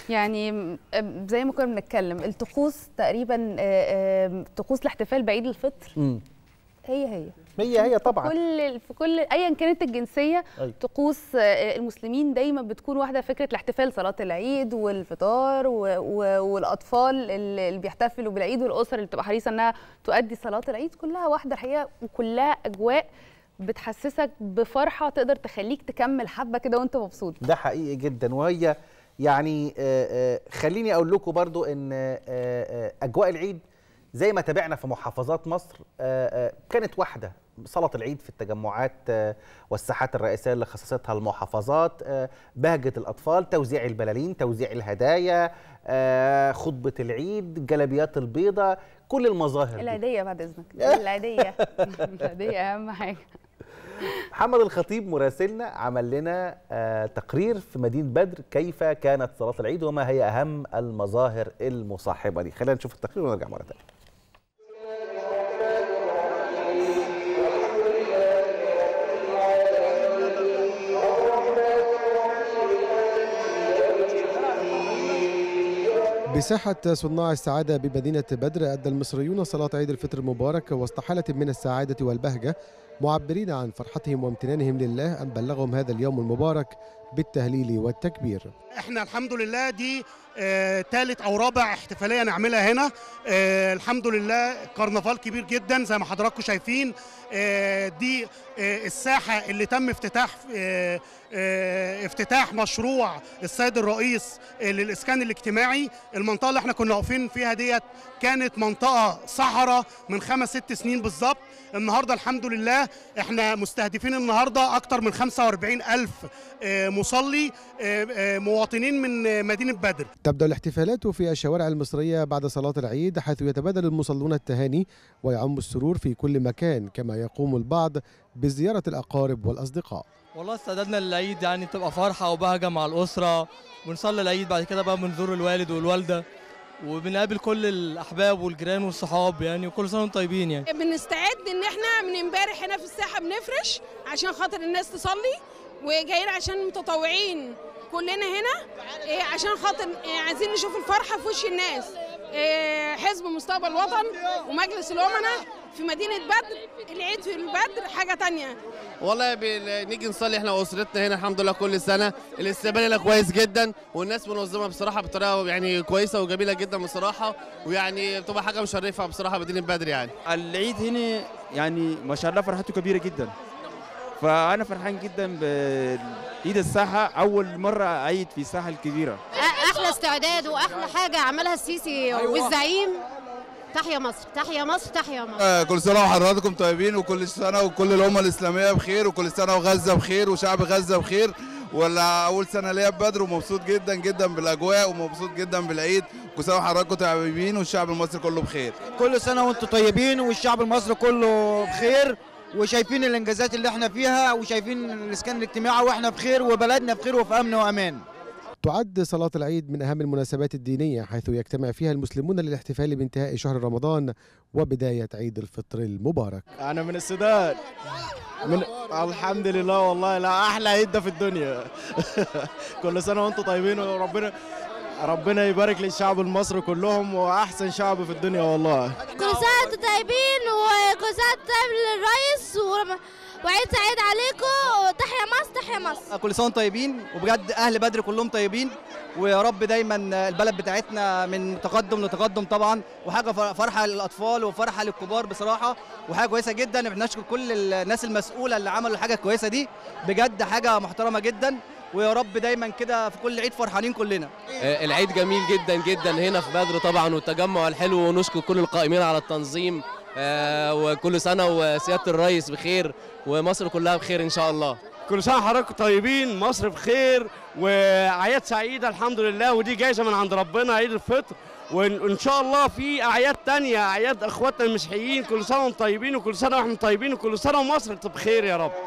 يعني م- زي ما كنا بنتكلم الطقوس تقريبا آه، آه، طقوس الاحتفال بعيد الفطر مم. هي هي هي هي طبعا كل في كل ايا كانت الجنسيه أيوة. طقوس آه، المسلمين دايما بتكون واحده فكره الاحتفال صلاه العيد والفطار و... و... والاطفال اللي اللي بيحتفلوا بالعيد والاسر اللي بتبقى حريصه انها تؤدي صلاه العيد كلها واحده الحقيقه وكلها اجواء بتحسسك بفرحه تقدر تخليك تكمل حبه كده وانت مبسوط ده حقيقي جدا وهي يعني آه، آه، خليني اقول لكم برضو ان آه، آه، اجواء العيد زي ما تابعنا في محافظات مصر آه، آه، كانت واحده صلاة العيد في التجمعات آه، والساحات الرئيسية اللي خصصتها المحافظات آه، بهجة الأطفال توزيع البلالين توزيع الهدايا آه، خطبة العيد جلبيات البيضة كل المظاهر دي. العيديه بعد اذنك العيديه العيديه اهم حاجه محمد الخطيب مراسلنا عمل لنا آه، تقرير في مدينة بدر كيف كانت صلاة العيد وما هي أهم المظاهر المصاحبة دي خلينا نشوف التقرير ونرجع مرة تانية بساحة صناع السعادة بمدينة بدر أدى المصريون صلاة عيد الفطر المبارك وسط حالة من السعادة والبهجة معبرين عن فرحتهم وامتنانهم لله أن بلغهم هذا اليوم المبارك بالتهليل والتكبير احنا الحمد لله دي آه، تالت او رابع احتفاليه نعملها هنا آه، الحمد لله كرنفال كبير جدا زي ما حضراتكم شايفين آه، دي آه، الساحه اللي تم افتتاح آه، آه، افتتاح مشروع السيد الرئيس آه، للاسكان الاجتماعي المنطقه اللي احنا كنا واقفين فيها ديت كانت منطقه صحراء من خمس ست سنين بالظبط النهارده الحمد لله احنا مستهدفين النهارده اكتر من 45 الف آه، مصلي آه، آه، مواطنين من آه، مدينه بدر تبدأ الاحتفالات في الشوارع المصرية بعد صلاة العيد حيث يتبادل المصلون التهاني ويعم السرور في كل مكان كما يقوم البعض بزيارة الأقارب والأصدقاء والله استعدادنا للعيد يعني تبقى فرحة وبهجة مع الأسرة ونصلي العيد بعد كده بقى بنزور الوالد والوالدة وبنقابل كل الأحباب والجيران والصحاب يعني وكل سنة وانتم طيبين يعني بنستعد ان احنا من امبارح هنا في الساحه بنفرش عشان خاطر الناس تصلي وجايين عشان متطوعين كلنا هنا إيه، عشان خاطر إيه، عايزين نشوف الفرحه في وش الناس إيه، حزب مستقبل وطن ومجلس الامناء في مدينه بدر العيد في البدر حاجه تانية والله بنيجي نصلي احنا واسرتنا هنا الحمد لله كل سنه الاستقبال هنا كويس جدا والناس منظمه بصراحه بطريقه يعني كويسه وجميله جدا بصراحه ويعني بتبقى حاجه مشرفه بصراحه مدينه بدر يعني العيد هنا يعني ما شاء الله فرحته كبيره جدا فانا فرحان جدا بعيد الساحه اول مره عيد في الساحه الكبيره احلى استعداد واحلى حاجه عملها السيسي والزعيم تحيا مصر تحيا مصر تحيا مصر آه، كل سنة وحضراتكم طيبين وكل سنة وكل الأمة الإسلامية بخير وكل سنة وغزة بخير وشعب غزة بخير ولا أول سنة ليا في بدر ومبسوط جدا جدا بالأجواء ومبسوط جدا بالعيد كل سنة وحضراتكم طيبين والشعب المصري كله بخير كل سنة وانتم طيبين والشعب المصري كله بخير وشايفين الانجازات اللي احنا فيها وشايفين الاسكان الاجتماعي واحنا بخير وبلدنا بخير وفي امن وامان تعد صلاة العيد من أهم المناسبات الدينية حيث يجتمع فيها المسلمون للاحتفال بانتهاء شهر رمضان وبداية عيد الفطر المبارك انا من السودان من الحمد لله والله لا احلى عيد ده في الدنيا كل سنه وانتم طيبين وربنا ربنا يبارك للشعب المصري كلهم واحسن شعب في الدنيا والله كل سنة وانتم طيبين وكل سنة وانتم طيب للرئيس ورم- وعيد سعيد عليكم تحيا مصر تحيا مصر كل سنه وانتم طيبين وبجد اهل بدر كلهم طيبين ويا رب دايما البلد بتاعتنا من تقدم لتقدم طبعا وحاجه فر- فرحه للاطفال وفرحه للكبار بصراحه وحاجه كويسه جدا بنشكر كل الناس المسؤوله اللي عملوا الحاجه الكويسه دي بجد حاجه محترمه جدا ويا رب دايما كده في كل عيد فرحانين كلنا آه، العيد جميل جدا جدا هنا في بدر طبعا والتجمع الحلو ونشكر كل القائمين على التنظيم آه، وكل سنه وسياده الرئيس بخير ومصر كلها بخير ان شاء الله كل سنه حضراتكم طيبين مصر بخير واعياد سعيده الحمد لله ودي جايزه من عند ربنا عيد الفطر وان شاء الله في اعياد تانية اعياد اخواتنا المسيحيين كل سنه وانتم طيبين وكل سنه واحنا طيبين وكل سنه ومصر بخير يا رب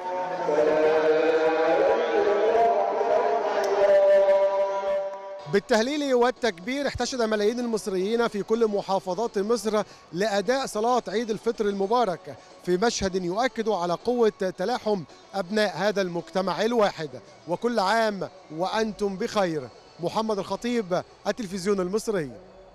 بالتهليل والتكبير احتشد ملايين المصريين في كل محافظات مصر لأداء صلاة عيد الفطر المبارك في مشهد يؤكد على قوة تلاحم أبناء هذا المجتمع الواحد وكل عام وأنتم بخير محمد الخطيب التلفزيون المصري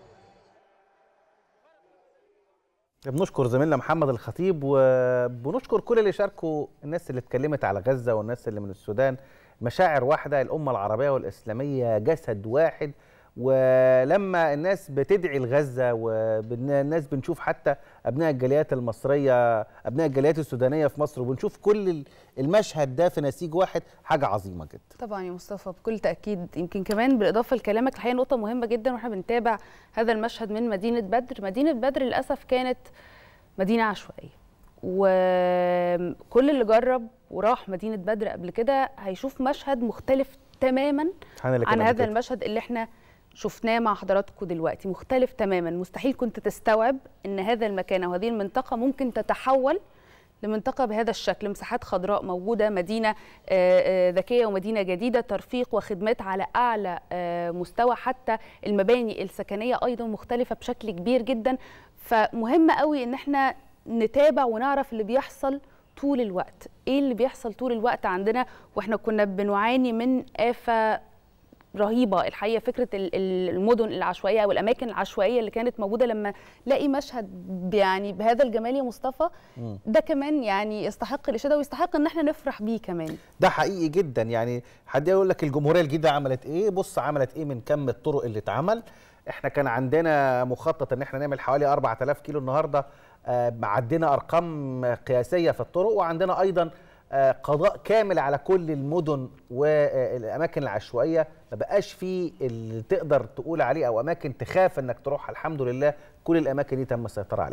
بنشكر زميلنا محمد الخطيب وبنشكر كل اللي شاركوا الناس اللي اتكلمت على غزة والناس اللي من السودان مشاعر واحدة الأمة العربية والإسلامية جسد واحد ولما الناس بتدعي لغزة والناس بنشوف حتى أبناء الجاليات المصرية أبناء الجاليات السودانية في مصر وبنشوف كل المشهد ده في نسيج واحد حاجة عظيمة جدا طبعا يا مصطفى بكل تاكيد يمكن كمان بالاضافه لكلامك الحقيقه نقطه مهمه جدا واحنا بنتابع هذا المشهد من مدينه بدر مدينه بدر للاسف كانت مدينه عشوائيه وكل اللي جرب وراح مدينه بدر قبل كده هيشوف مشهد مختلف تماما عن, اللي كان عن قبل هذا كده. المشهد اللي احنا شفناه مع حضراتكم دلوقتي مختلف تماما مستحيل كنت تستوعب ان هذا المكان او هذه المنطقه ممكن تتحول لمنطقة بهذا الشكل مساحات خضراء موجودة مدينة آه، آه، ذكية ومدينة جديدة ترفيق وخدمات على أعلى آه، مستوى حتى المباني السكنية أيضا مختلفة بشكل كبير جدا فمهم قوي إن احنا نتابع ونعرف اللي بيحصل طول الوقت ايه اللي بيحصل طول الوقت عندنا واحنا كنا بنعاني من آفة رهيبه الحقيقه فكره ال- ال- المدن العشوائيه او الاماكن العشوائيه اللي كانت موجوده لما لاقي مشهد ب- يعني بهذا الجمال يا مصطفى مم. ده كمان يعني يستحق الاشاده ويستحق ان احنا نفرح بيه كمان ده حقيقي جدا يعني حد يقول لك الجمهوريه الجديده عملت ايه بص عملت ايه من كم الطرق اللي اتعمل احنا كان عندنا مخطط ان احنا نعمل حوالي 4000 كيلو النهارده آه، عندنا ارقام قياسيه في الطرق وعندنا ايضا آه، قضاء كامل على كل المدن والاماكن العشوائيه ما بقاش فيه اللي تقدر تقول عليه او اماكن تخاف انك تروحها الحمد لله كل الاماكن دي تم السيطره عليها